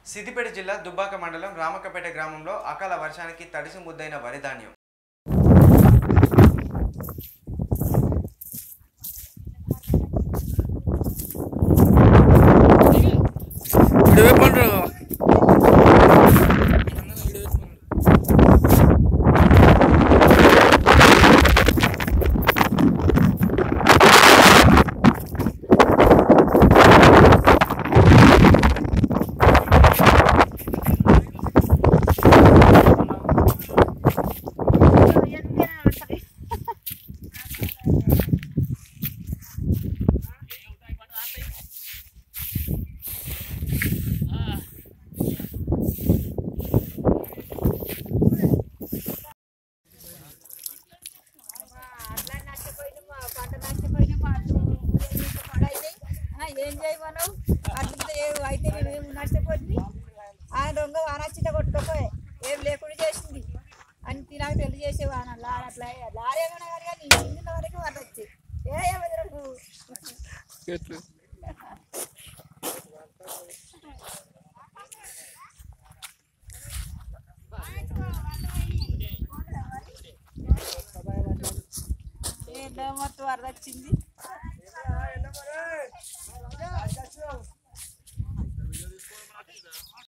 సిద్దిపేట జిల్లా దుబ్బాక మండలం రామక్కపేట గ్రామంలో అకాల వర్షానికి తడిసి ముద్దైన వరి ధాన్యం అట్లా నష్టపోయినామా పంట నష్టపోయినామా అట్లు పడైతే ఏం చేయమను అట్లా ఏ- అయితే మేము నష్టపోతుంది ఆయన దొంగ వాన చిన్న కొట్టుకోపోయే ఏం లేకుండా చేసింది అని తినాక తెలియజేసే వాన లారీ అట్లా లారీ ఏమైనా కానీ కానీ ఇంటిన వరకు వాన వచ్చి ఏ ఏమదిరా నువ్వు ఏంటో మొత్తం వరద వచ్చింది